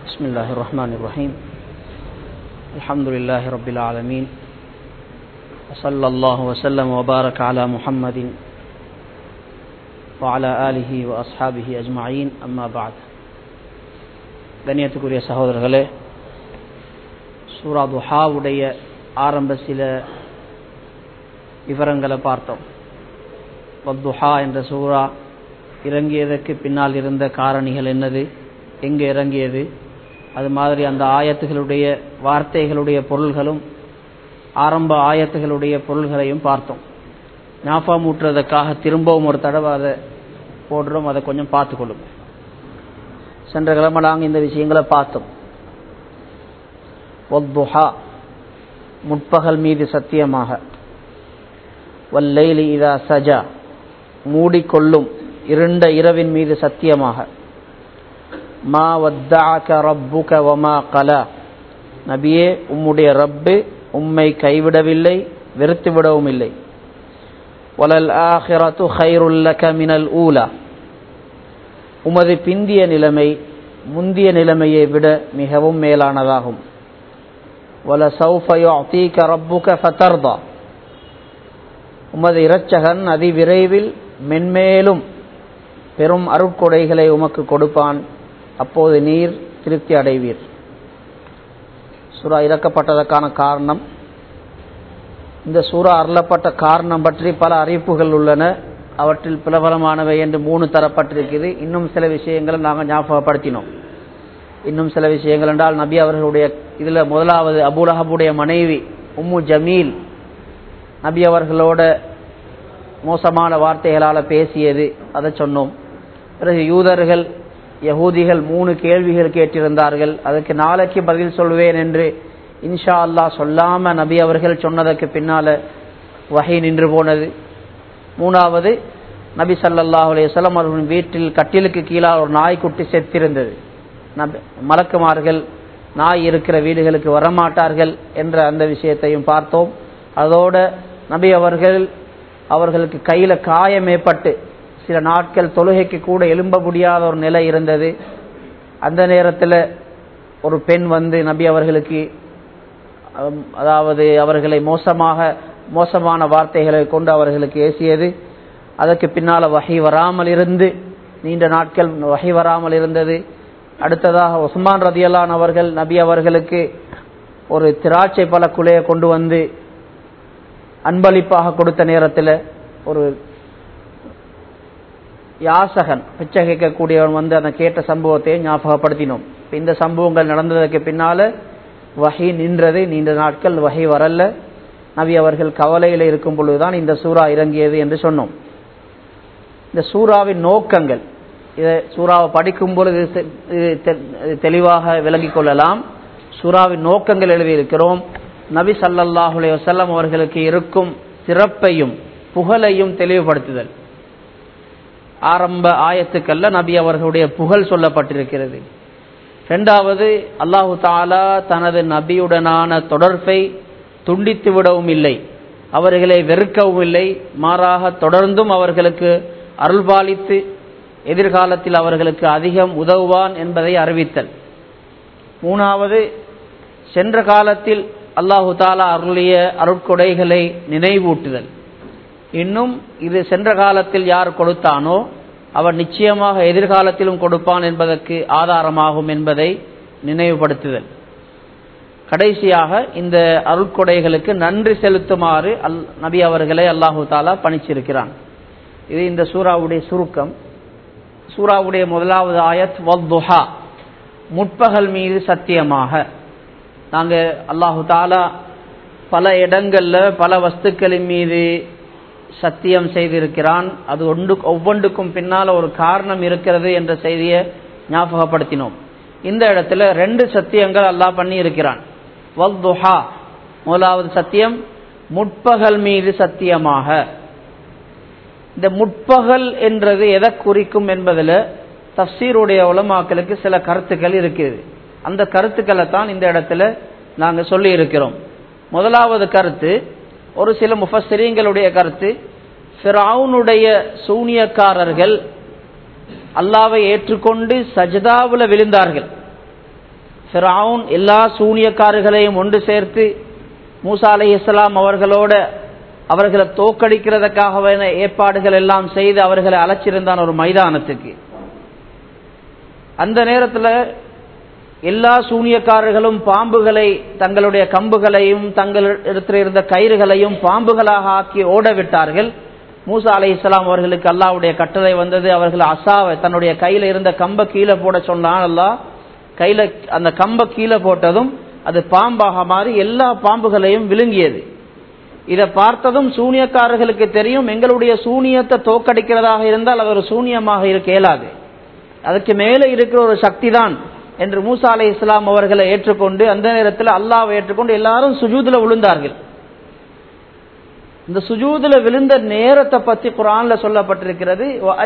بسم الله الرحمن الرحيم الحمد لله رب العالمين وصلى الله وسلم وبارك على محمد وعلى آله وأصحابه أجمعين أما بعد கண்ணியத்துக்குரிய சகோதரர்களே சூரா துஹாவுடைய ஆரம்ப சில விவரங்களை பார்த்தோம் வத்துஹா என்ற சூரா இறங்கியதற்கு பின்னால் இருந்த காரணிகள் என்னது எங்கே இறங்கியது அது மாதிரி அந்த ஆயத்துகளுடைய வார்த்தைகளுடைய பொருள்களும் ஆரம்ப ஆயத்துகளுடைய பொருள்களையும் பார்த்தோம் ஞாபகம் ஊட்டுறதுக்காக திரும்பவும் ஒரு தடவை அதை போடுறோம் அதை கொஞ்சம் பார்த்துக்கொள்ளும் சென்ற கிழமை நாங்கள் இந்த விஷயங்களை பார்த்தோம் ஒத்துஹா முற்பகல் மீது சத்தியமாக வல்லைலி இதா சஜா மூடிக்கொள்ளும் இருண்ட இரவின் மீது சத்தியமாக மா வத்தாக்க ரப்புக வமா கலா நபியே உம்முடைய ரப்பு உம்மை கைவிடவில்லை வெறுத்து விடவும் இல்லை வலல் ஆஹிரத்து ஹைருல்லக மினல் ஊலா உமது பிந்திய நிலைமை முந்திய நிலைமையை விட மிகவும் மேலானதாகும் வல சௌஃபயுஅதீக ரப்புக ஃபதர்தா உமது இரட்சகன் அதிவிரைவில் மென்மேலும் பெரும் அருட்கொடைகளை உமக்கு கொடுப்பான் அப்போது நீர் திருப்தி அடைவீர் சூறா இறக்கப்பட்டதற்கான காரணம் இந்த சூறா அருளப்பட்ட காரணம் பற்றி பல அறிவிப்புகள் உள்ளன அவற்றில் பிரபலமானவை என்று மூணு தரப்பட்டிருக்குது இன்னும் சில விஷயங்களை நாங்கள் ஞாபகப்படுத்தினோம் இன்னும் சில விஷயங்கள் என்றால் நபி அவர்களுடைய இதில் முதலாவது அபுலஹபுடைய மனைவி உம்மு ஜமீல் நபி அவர்களோட மோசமான வார்த்தைகளால் பேசியது அதை சொன்னோம் பிறகு யூதர்கள் யகூதிகள் மூணு கேள்விகள் கேட்டிருந்தார்கள் அதுக்கு நாளைக்கு பதில் சொல்வேன் என்று இன்ஷா அல்லா சொல்லாம நபி அவர்கள் சொன்னதற்கு பின்னால வகை நின்று போனது மூணாவது நபி சல்லாஹ் அலையம் அவர்களின் வீட்டில் கட்டிலுக்கு கீழால் ஒரு நாய்க்குட்டி செத்திருந்தது மலக்குமார்கள் நாய் இருக்கிற வீடுகளுக்கு வரமாட்டார்கள் என்ற அந்த விஷயத்தையும் பார்த்தோம் அதோட நபி அவர்கள் அவர்களுக்கு கையில காயம் ஏற்பட்டு சில நாட்கள் தொழுகைக்கு கூட எழும்ப முடியாத ஒரு நிலை இருந்தது அந்த நேரத்தில் ஒரு பெண் வந்து நபி அவர்களுக்கு அதாவது அவர்களை மோசமாக மோசமான வார்த்தைகளை கொண்டு அவர்களுக்கு ஏசியது அதற்கு பின்னால் வகை வராமல் இருந்து நீண்ட நாட்கள் வகை வராமல் இருந்தது அடுத்ததாக உஸ்மான் ரதியலான் அவர்கள் நபி அவர்களுக்கு ஒரு திராட்சை பல குலையை கொண்டு வந்து அன்பளிப்பாக கொடுத்த நேரத்தில் ஒரு யாசகன் பிச்சை கேட்கக்கூடியவன் வந்து அந்த கேட்ட சம்பவத்தை ஞாபகப்படுத்தினோம் இந்த சம்பவங்கள் நடந்ததற்கு பின்னால வகை நின்றது நீண்ட நாட்கள் வகை வரல நபி அவர்கள் கவலையில் இருக்கும் பொழுதுதான் இந்த சூறா இறங்கியது என்று சொன்னோம் இந்த சூறாவின் நோக்கங்கள் இதை சூறாவை படிக்கும் பொழுது தெளிவாக விளங்கிக் கொள்ளலாம் சூறாவின் நோக்கங்கள் எழுதியிருக்கிறோம் நபி சல்லாஹுலே வசல்லம் அவர்களுக்கு இருக்கும் சிறப்பையும் புகழையும் தெளிவுபடுத்துதல் ஆரம்ப ஆயத்துக்கல்ல நபி அவர்களுடைய புகழ் சொல்லப்பட்டிருக்கிறது இரண்டாவது அல்லாஹு தாலா தனது நபியுடனான தொடர்பை துண்டித்து விடவும் இல்லை அவர்களை வெறுக்கவும் இல்லை மாறாக தொடர்ந்தும் அவர்களுக்கு அருள்பாலித்து எதிர்காலத்தில் அவர்களுக்கு அதிகம் உதவுவான் என்பதை அறிவித்தல் மூணாவது சென்ற காலத்தில் அல்லாஹு தாலா அருளிய அருட்கொடைகளை நினைவூட்டுதல் இன்னும் இது சென்ற காலத்தில் யார் கொடுத்தானோ அவர் நிச்சயமாக எதிர்காலத்திலும் கொடுப்பான் என்பதற்கு ஆதாரமாகும் என்பதை நினைவுபடுத்துதல் கடைசியாக இந்த அருட்கொடைகளுக்கு நன்றி செலுத்துமாறு அல் நபி அவர்களை அல்லாஹு தாலா பணிச்சிருக்கிறான் இது இந்த சூறாவுடைய சுருக்கம் சூறாவுடைய முதலாவது ஆயத் வத்துஹா முற்பகல் மீது சத்தியமாக நாங்கள் அல்லாஹு தாலா பல இடங்களில் பல வஸ்துக்களின் மீது சத்தியம் செய்திருக்கிறான் அது ஒன்று ஒவ்வொன்றுக்கும் பின்னால் ஒரு காரணம் இருக்கிறது என்ற செய்தியை ஞாபகப்படுத்தினோம் இந்த இடத்துல ரெண்டு சத்தியங்கள் அல்லாஹ் பண்ணி இருக்கிறான் வல்துஹா முதலாவது சத்தியம் முற்பகல் மீது சத்தியமாக இந்த முற்பகல் என்றது எதை குறிக்கும் என்பதில் தப்சீருடைய உலமாக்களுக்கு சில கருத்துக்கள் இருக்குது அந்த கருத்துக்களை தான் இந்த இடத்துல நாங்கள் சொல்லி இருக்கிறோம் முதலாவது கருத்து ஒரு சில முஃபஸ்ரீங்களுடைய கருத்து ஃபிரவுனுடைய சூனியக்காரர்கள் அல்லாவை ஏற்றுக்கொண்டு சஜதாவில் விழுந்தார்கள் ஃபிரவுன் எல்லா சூனியக்காரர்களையும் ஒன்று சேர்த்து மூசா அலை இஸ்லாம் அவர்களோட அவர்களை தோக்கடிக்கிறதுக்காக ஏற்பாடுகள் எல்லாம் செய்து அவர்களை அழைச்சிருந்தான் ஒரு மைதானத்துக்கு அந்த நேரத்தில் எல்லா சூனியக்காரர்களும் பாம்புகளை தங்களுடைய கம்புகளையும் தங்களிடத்தில் இருந்த கயிறுகளையும் பாம்புகளாக ஆக்கி ஓட விட்டார்கள் மூசா அலை இஸ்லாம் அவர்களுக்கு அல்லாவுடைய கட்டளை வந்தது அவர்கள் அசாவை தன்னுடைய கையில இருந்த கம்ப கீழே போட சொன்னான் அல்லா கையில அந்த கம்ப கீழே போட்டதும் அது பாம்பாக மாறி எல்லா பாம்புகளையும் விழுங்கியது இதை பார்த்ததும் சூனியக்காரர்களுக்கு தெரியும் எங்களுடைய சூனியத்தை தோக்கடிக்கிறதாக இருந்தால் அது ஒரு சூனியமாக இருக்க இயலாது அதுக்கு மேலே இருக்கிற ஒரு சக்தி தான் என்று மூசா அலை இஸ்லாம் அவர்களை ஏற்றுக்கொண்டு அந்த நேரத்தில் அல்லாவை ஏற்றுக்கொண்டு எல்லாரும் சுஜூதில் விழுந்தார்கள் இந்த சுஜூதுல விழுந்த நேரத்தை பத்தி குரான்ல சொல்லப்பட்டிருக்கிறது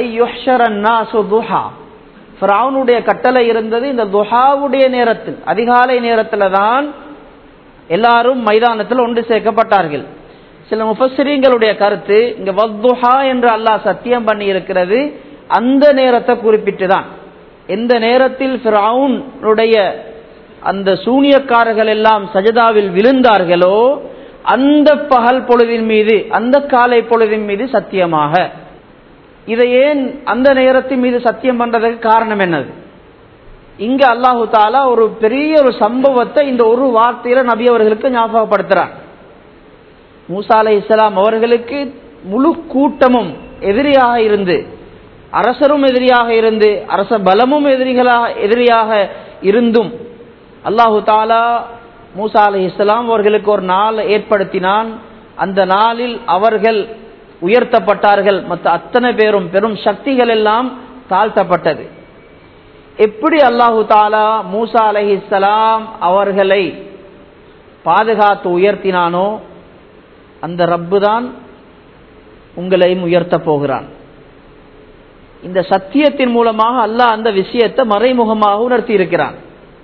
ஃபிரௌனுடைய கட்டளை இருந்தது இந்த துஹாவுடைய நேரத்தில் அதிகாலை நேரத்துல தான் எல்லாரும் மைதானத்தில் ஒன்று சேர்க்கப்பட்டார்கள் சில முஃபஸ்ரீங்களுடைய கருத்து இங்க வத்துஹா என்று அல்லாஹ் சத்தியம் பண்ணி இருக்கிறது அந்த நேரத்தை குறிப்பிட்டு தான் எந்த நேரத்தில் ஃபிரௌனுடைய அந்த சூனியக்காரர்கள் எல்லாம் சஜதாவில் விழுந்தார்களோ அந்த பகல் பொழுதின் மீது அந்த காலை பொழுதின் மீது சத்தியமாக இதை ஏன் அந்த நேரத்தின் மீது சத்தியம் பண்றதுக்கு காரணம் என்னது இங்க அல்லாஹு தாலா ஒரு பெரிய ஒரு சம்பவத்தை இந்த ஒரு வார்த்தையில நபி அவர்களுக்கு ஞாபகப்படுத்துறான் மூசா அலை இஸ்லாம் அவர்களுக்கு முழு கூட்டமும் எதிரியாக இருந்து அரசரும் எதிரியாக இருந்து அரச பலமும் எதிரிகளாக எதிரியாக இருந்தும் அல்லாஹு தாலா மூசா அலி இஸ்லாம் அவர்களுக்கு ஒரு நாள் ஏற்படுத்தினான் அந்த நாளில் அவர்கள் உயர்த்தப்பட்டார்கள் மற்ற அத்தனை பேரும் பெரும் சக்திகள் எல்லாம் தாழ்த்தப்பட்டது எப்படி அல்லாஹு தாலா மூசா அலஹி இஸ்லாம் அவர்களை பாதுகாத்து உயர்த்தினானோ அந்த ரப்பு தான் உங்களையும் உயர்த்தப் போகிறான் இந்த சத்தியத்தின் மூலமாக அல்லாஹ் அந்த விஷயத்தை மறைமுகமாக உணர்த்தி இருக்கிறான்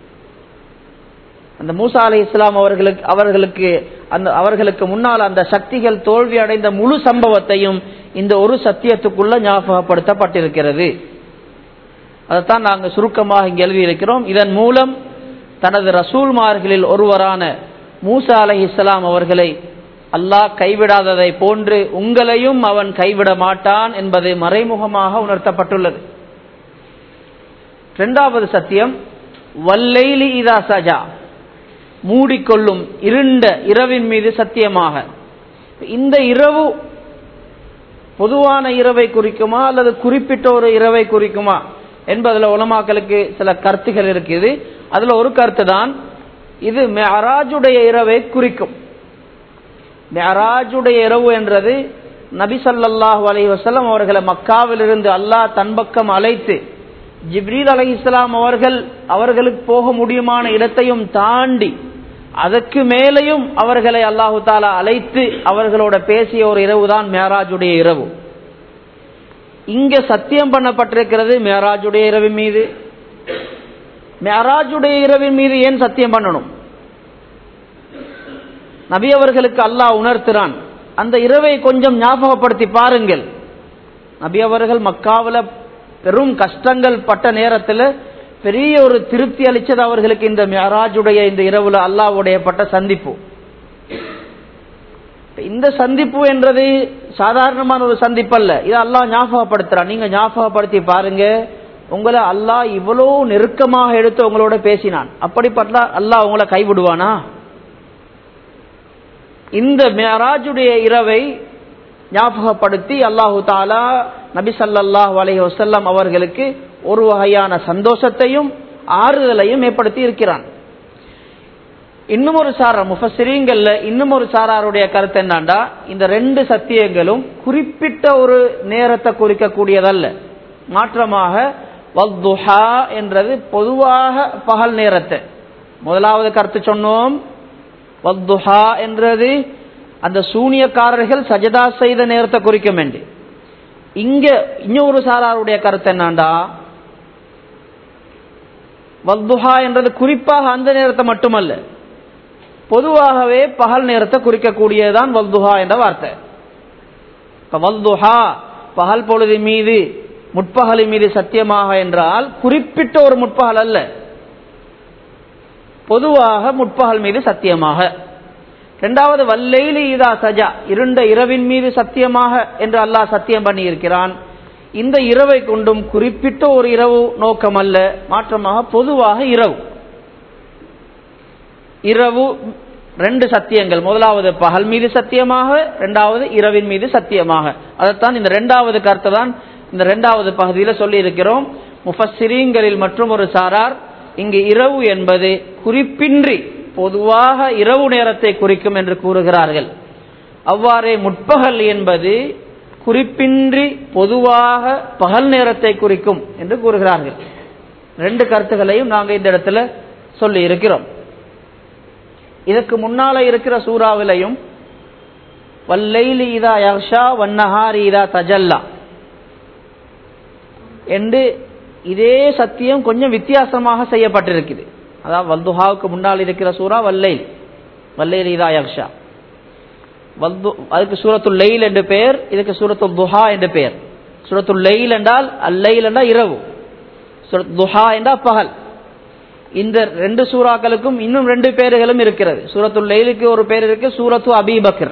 அந்த மூசா அலி இஸ்லாம் அவர்களுக்கு அவர்களுக்கு அந்த அவர்களுக்கு முன்னால் அந்த சக்திகள் தோல்வி அடைந்த முழு சம்பவத்தையும் இந்த ஒரு சத்தியத்துக்குள்ள ஞாபகப்படுத்தப்பட்டிருக்கிறது அதைத்தான் நாங்கள் சுருக்கமாக இங்கே எழுதியிருக்கிறோம் இதன் மூலம் தனது ரசூல்மார்களில் ஒருவரான மூசா அலி இஸ்லாம் அவர்களை அல்லாஹ் கைவிடாததை போன்று உங்களையும் அவன் கைவிட மாட்டான் என்பது மறைமுகமாக உணர்த்தப்பட்டுள்ளது இரண்டாவது சத்தியம் வல்லைலி இதா சஜா மூடிக்கொள்ளும் இருண்ட இரவின் மீது சத்தியமாக இந்த இரவு பொதுவான இரவை குறிக்குமா அல்லது குறிப்பிட்ட ஒரு இரவை குறிக்குமா என்பதில் உலமாக்களுக்கு சில கருத்துகள் இருக்குது அதுல ஒரு கருத்து தான் இது மெஹராஜுடைய இரவை குறிக்கும் மெஹராஜுடைய இரவு என்றது நபி சல்லாஹூ அலி வசலம் அவர்களை மக்காவிலிருந்து அல்லாஹ் தன் பக்கம் அழைத்து ஜிப்ரீல் அலி இஸ்லாம் அவர்கள் அவர்களுக்கு போக முடியுமான இடத்தையும் தாண்டி அதற்கு மேலையும் அவர்களை அல்லாஹு தாலா அழைத்து அவர்களோட பேசிய ஒரு இரவு தான் மேராஜுடைய இரவு இங்க சத்தியம் பண்ணப்பட்டிருக்கிறது மேராஜுடைய இரவின் மீது மேராஜுடைய இரவின் மீது ஏன் சத்தியம் பண்ணணும் நபி அவர்களுக்கு அல்லாஹ் உணர்த்துறான் அந்த இரவை கொஞ்சம் ஞாபகப்படுத்தி பாருங்கள் நபி அவர்கள் மக்காவில் பெரும் கஷ்டங்கள் பட்ட நேரத்தில் பெரிய ஒரு திருப்தி அளிச்சது அவர்களுக்கு இந்த மியராஜுடைய இந்த இரவுல அல்லாவுடைய பட்ட சந்திப்பு இந்த சந்திப்பு என்றது சாதாரணமான ஒரு சந்திப்பு அல்ல இது அல்லாஹ் ஞாபகப்படுத்துறான் நீங்க ஞாபகப்படுத்தி பாருங்க உங்களை அல்லாஹ் இவ்வளோ நெருக்கமாக எடுத்து உங்களோட பேசினான் அப்படிப்பட்ட அல்லாஹ் உங்களை கைவிடுவானா இந்த மியராஜுடைய இரவை ஞாபகப்படுத்தி அல்லாஹு தாலா நபி சல்லாஹ் அலஹி வசல்லம் அவர்களுக்கு ஒரு வகையான சந்தோஷத்தையும் ஆறுதலையும் ஏற்படுத்தி இருக்கிறான் இன்னும் ஒரு சாரா முஃபசிரீங்கல்ல இன்னும் ஒரு சாராருடைய கருத்து என்னண்டா இந்த ரெண்டு சத்தியங்களும் குறிப்பிட்ட ஒரு நேரத்தை குறிக்கக்கூடியதல்ல மாற்றமாக வத்துஹா என்றது பொதுவாக பகல் நேரத்தை முதலாவது கருத்து சொன்னோம் வத்துஹா என்றது அந்த சூனியக்காரர்கள் சஜதா செய்த நேரத்தை குறிக்கும் என்று இங்க இன்னொரு சாராருடைய கருத்து என்னண்டா வத்துஹா என்றது குறிப்பாக அந்த நேரத்தை மட்டுமல்ல பொதுவாகவே பகல் நேரத்தை குறிக்கக்கூடியதுதான் வல்துஹா என்ற வார்த்தை இப்ப வல்துஹா பகல் பொழுது மீது முற்பகலின் மீது சத்தியமாக என்றால் குறிப்பிட்ட ஒரு முற்பகல் அல்ல பொதுவாக முற்பகல் மீது சத்தியமாக இரண்டாவது வல்லைலி இதா சஜா இருண்ட இரவின் மீது சத்தியமாக என்று அல்லாஹ் சத்தியம் பண்ணி இருக்கிறான் இந்த இரவை கொண்டும் குறிப்பிட்ட ஒரு இரவு நோக்கம் அல்ல மாற்றமாக பொதுவாக இரவு இரவு ரெண்டு சத்தியங்கள் முதலாவது பகல் மீது சத்தியமாக இரண்டாவது இரவின் மீது சத்தியமாக அதைத்தான் இந்த இரண்டாவது கருத்தை தான் இந்த இரண்டாவது பகுதியில் சொல்லி இருக்கிறோம் முஃபஸ்ஸிரீன்களில் மற்றும் ஒரு சாரார் இங்கு இரவு என்பது குறிப்பின்றி பொதுவாக இரவு நேரத்தை குறிக்கும் என்று கூறுகிறார்கள் அவ்வாறே முற்பகல் என்பது குறிப்பின்றி பொதுவாக பகல் நேரத்தை குறிக்கும் என்று கூறுகிறார்கள் ரெண்டு கருத்துக்களையும் நாங்கள் இந்த இடத்துல சொல்லி இருக்கிறோம் இதற்கு முன்னால இருக்கிற சூறாவிலையும் வல்லைலி இதா யக்ஷா வன்னஹாரி இதா தஜல்லா என்று இதே சத்தியம் கொஞ்சம் வித்தியாசமாக செய்யப்பட்டிருக்குது அதாவது வல்துஹாவுக்கு முன்னால் இருக்கிற சூறா வல்லைல் வல்லைல் இதா யக்ஷா வல்து அதுக்கு சூரத்துல் லெயில் என்று பெயர் இதுக்கு சூரத்துல் துஹா என்று பெயர் சூரத்துல் லெயில் என்றால் அல்லைல் என்றால் இரவு சூரத் துஹா என்றால் பகல் இந்த ரெண்டு சூறாக்களுக்கும் இன்னும் ரெண்டு பேர்களும் இருக்கிறது சூரத்துல் லெயிலுக்கு ஒரு பேர் இருக்கு சூரத்து அபீபக்கர்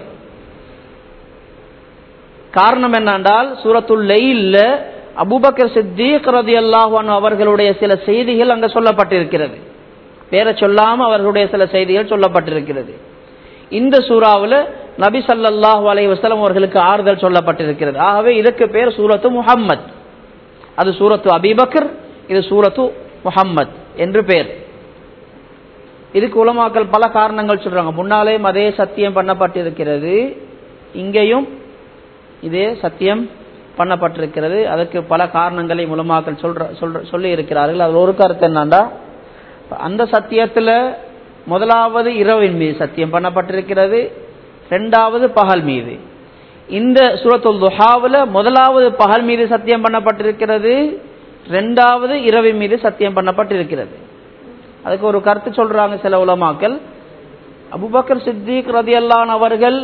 காரணம் என்னென்றால் சூரத்துல் லெயில்ல அபுபக்கர் சித்தீக் ரதி அல்லாஹான் அவர்களுடைய சில செய்திகள் அங்க சொல்லப்பட்டிருக்கிறது பேரை சொல்லாம அவர்களுடைய சில செய்திகள் சொல்லப்பட்டிருக்கிறது இந்த சூறாவில் நபி சல்லாஹூ அலை வசலம் அவர்களுக்கு ஆறுதல் சொல்லப்பட்டிருக்கிறது ஆகவே இதுக்கு பேர் சூரத்து முஹம்மத் அது சூரத்து அபிபக்கர் இது சூரத்து முஹம்மத் என்று பேர் இதுக்கு உலமாக்கள் பல காரணங்கள் சொல்றாங்க முன்னாலேயும் அதே சத்தியம் பண்ணப்பட்டிருக்கிறது இங்கேயும் இதே சத்தியம் பண்ணப்பட்டிருக்கிறது அதற்கு பல காரணங்களை உலமாக்கள் சொல்ற சொல்ற சொல்லி இருக்கிறார்கள் அதில் ஒரு கருத்து என்னண்டா அந்த சத்தியத்தில் முதலாவது இரவின் மீது சத்தியம் பண்ணப்பட்டிருக்கிறது ரெண்டாவது பகல் மீது இந்த சூரத்துல் துஹாவில் முதலாவது பகல் மீது சத்தியம் பண்ணப்பட்டிருக்கிறது ரெண்டாவது இரவின் மீது சத்தியம் பண்ணப்பட்டிருக்கிறது அதுக்கு ஒரு கருத்து சொல்றாங்க சில உலமாக்கள் அபுபக்கர் சித்திக் ரதி அல்லான் அவர்கள்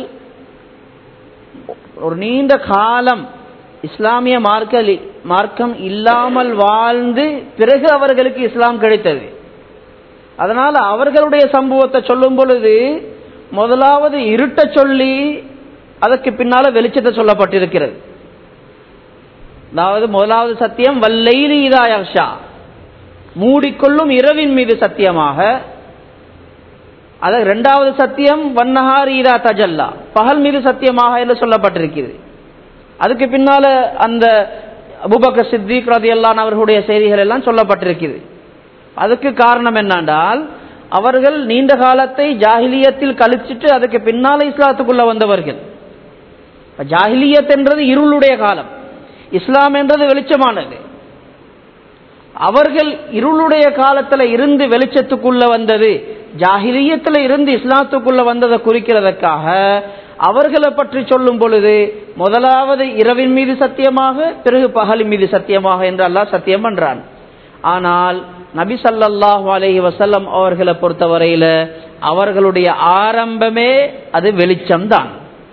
ஒரு நீண்ட காலம் இஸ்லாமிய மார்க்க மார்க்கம் இல்லாமல் வாழ்ந்து பிறகு அவர்களுக்கு இஸ்லாம் கிடைத்தது அதனால அவர்களுடைய சம்பவத்தை சொல்லும் பொழுது முதலாவது இருட்ட சொல்லி அதற்கு பின்னால வெளிச்சத்தை சொல்லப்பட்டிருக்கிறது அதாவது முதலாவது சத்தியம் வல்லைலி இதாயஷா மூடிக்கொள்ளும் இரவின் மீது சத்தியமாக அது இரண்டாவது சத்தியம் வன்னஹார் ஈதா தஜல்லா பகல் மீது சத்தியமாக என்று சொல்லப்பட்டிருக்கிறது அதுக்கு பின்னால அந்த அபுபக்கர் சித்திக் ரதி அல்லான் அவர்களுடைய செய்திகள் எல்லாம் சொல்லப்பட்டிருக்கிறது அதுக்கு காரணம் என்னென்றால் அவர்கள் நீண்ட காலத்தை ஜாகிலியத்தில் கழிச்சிட்டு அதுக்கு பின்னால இஸ்லாத்துக்குள்ள வந்தவர்கள் ஜாகிலியத் என்றது இருளுடைய காலம் இஸ்லாம் என்றது வெளிச்சமானது அவர்கள் இருளுடைய காலத்துல இருந்து வெளிச்சத்துக்குள்ள வந்தது ஜாகிலியத்துல இருந்து இஸ்லாத்துக்குள்ள வந்ததை குறிக்கிறதுக்காக அவர்களை பற்றி சொல்லும் பொழுது முதலாவது இரவின் மீது சத்தியமாக பிறகு பகலின் மீது சத்தியமாக என்று அல்லாஹ் சத்தியம் பண்றான் ஆனால் நபி சல்லாஹூ அலஹி வசல்லம் அவர்களை பொறுத்தவரையில அவர்களுடைய ஆரம்பமே அது வெளிச்சம்தான்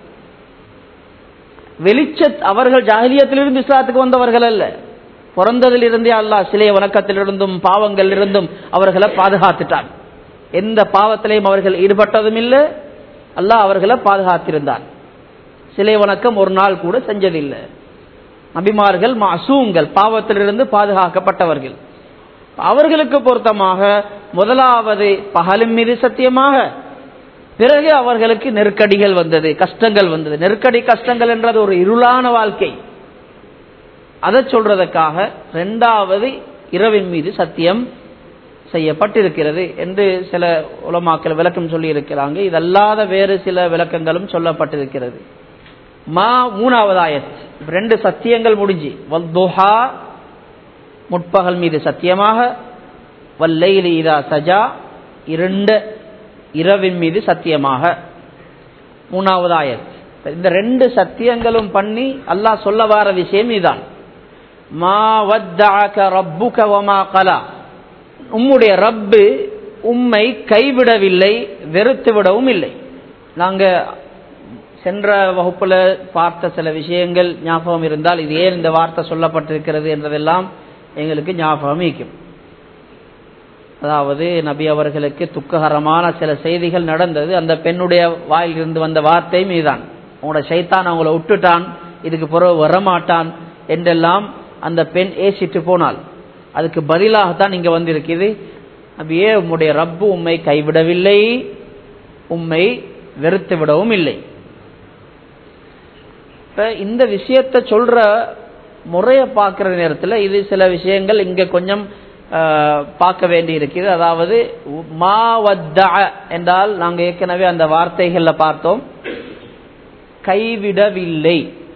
வெளிச்ச அவர்கள் ஜாகிலியத்திலிருந்து இஸ்லாத்துக்கு வந்தவர்கள் அல்ல பிறந்ததிலிருந்தே அல்லாஹ் சிலைய வணக்கத்திலிருந்தும் பாவங்களிலிருந்தும் அவர்களை பாதுகாத்துட்டான் எந்த பாவத்திலையும் அவர்கள் ஈடுபட்டதும் இல்லை அல்லாஹ் அவர்களை பாதுகாத்திருந்தான் சிலை வணக்கம் ஒரு நாள் கூட செஞ்சதில்லை நபிமார்கள் மாசூங்கள் பாவத்திலிருந்து பாதுகாக்கப்பட்டவர்கள் அவர்களுக்கு பொருத்தமாக முதலாவது பகலின் மீது சத்தியமாக பிறகு அவர்களுக்கு நெருக்கடிகள் வந்தது கஷ்டங்கள் வந்தது நெருக்கடி கஷ்டங்கள் என்றது ஒரு இருளான வாழ்க்கை அதை சொல்றதுக்காக ரெண்டாவது இரவின் மீது சத்தியம் செய்யப்பட்டிருக்கிறது என்று சில உலமாக்கள் விளக்கம் சொல்லி இருக்கிறாங்க இதல்லாத வேறு சில விளக்கங்களும் சொல்லப்பட்டிருக்கிறது மா மூணாவது ஆயத் ரெண்டு சத்தியங்கள் முடிஞ்சு வல்துஹா முற்பகல் மீது சத்தியமாக வல்லைலி இதா சஜா இரண்டு இரவின் மீது சத்தியமாக மூணாவது ஆயத் இந்த ரெண்டு சத்தியங்களும் பண்ணி அல்லாஹ் சொல்ல வார விஷயம் இதுதான் மா வத்தாக்க ரப்புக வமா கலா உம்முடைய ரப்பு உம்மை கைவிடவில்லை வெறுத்து விடவும் இல்லை நாங்க சென்ற வகுப்புல பார்த்த சில விஷயங்கள் ஞாபகம் இருந்தால் இது ஏன் இந்த வார்த்தை சொல்லப்பட்டிருக்கிறது என்றதெல்லாம் எங்களுக்கு ஞாபகம் இருக்கும் அதாவது நபி அவர்களுக்கு துக்ககரமான சில செய்திகள் நடந்தது அந்த பெண்ணுடைய வாயிலிருந்து வந்த வார்த்தையும் இதுதான் உங்களோட சைத்தான் அவங்கள விட்டுட்டான் இதுக்கு பிறகு வரமாட்டான் என்றெல்லாம் அந்த பெண் ஏசிட்டு போனாள் அதுக்கு பதிலாகத்தான் இங்க வந்திருக்குது நபியே உம்முடைய ரப்பு உம்மை கைவிடவில்லை உம்மை வெறுத்து விடவும் இல்லை இப்ப இந்த விஷயத்தை சொல்ற முறையை பார்க்கிற நேரத்தில் இது சில விஷயங்கள் இங்க கொஞ்சம் பார்க்க வேண்டி இருக்குது அதாவது மா வத்த என்றால் நாங்கள் ஏற்கனவே அந்த வார்த்தைகள்ல பார்த்தோம் கைவிடவில்லை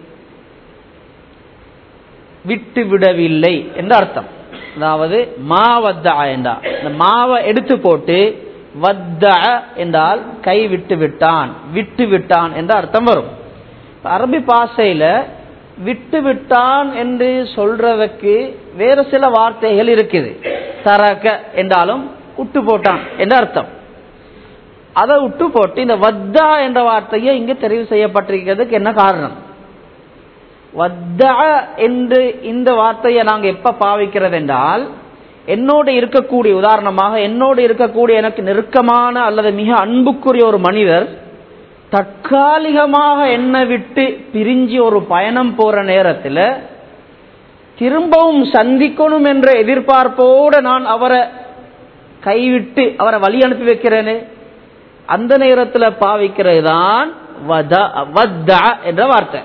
விட்டு விடவில்லை என்று அர்த்தம் அதாவது மா வத்த என்றால் இந்த மாவை எடுத்து போட்டு வத்த என்றால் கை விட்டு விட்டான் விட்டு விட்டான் என்ற அர்த்தம் வரும் அரபி பாசையில விட்டு விட்டான் என்று சொல்றதுக்கு வேறு சில வார்த்தைகள் இருக்குது தரக என்றாலும் விட்டு போட்டான் என்ற அர்த்தம் அதை விட்டு போட்டு இந்த வத்தா என்ற வார்த்தையை இங்கு தெரிவு செய்யப்பட்டிருக்கிறதுக்கு என்ன காரணம் வத்தா என்று இந்த வார்த்தையை நாங்கள் எப்ப பாவிக்கிறது என்றால் என்னோடு இருக்கக்கூடிய உதாரணமாக என்னோடு இருக்கக்கூடிய எனக்கு நெருக்கமான அல்லது மிக அன்புக்குரிய ஒரு மனிதர் தற்காலிகமாக என்னை விட்டு பிரிஞ்சு ஒரு பயணம் போற நேரத்தில் திரும்பவும் சந்திக்கணும் என்ற எதிர்பார்ப்போடு நான் அவரை கைவிட்டு அவரை வழி அனுப்பி வைக்கிறேனே அந்த நேரத்தில் பாவிக்கிறது தான் என்ற வார்த்தை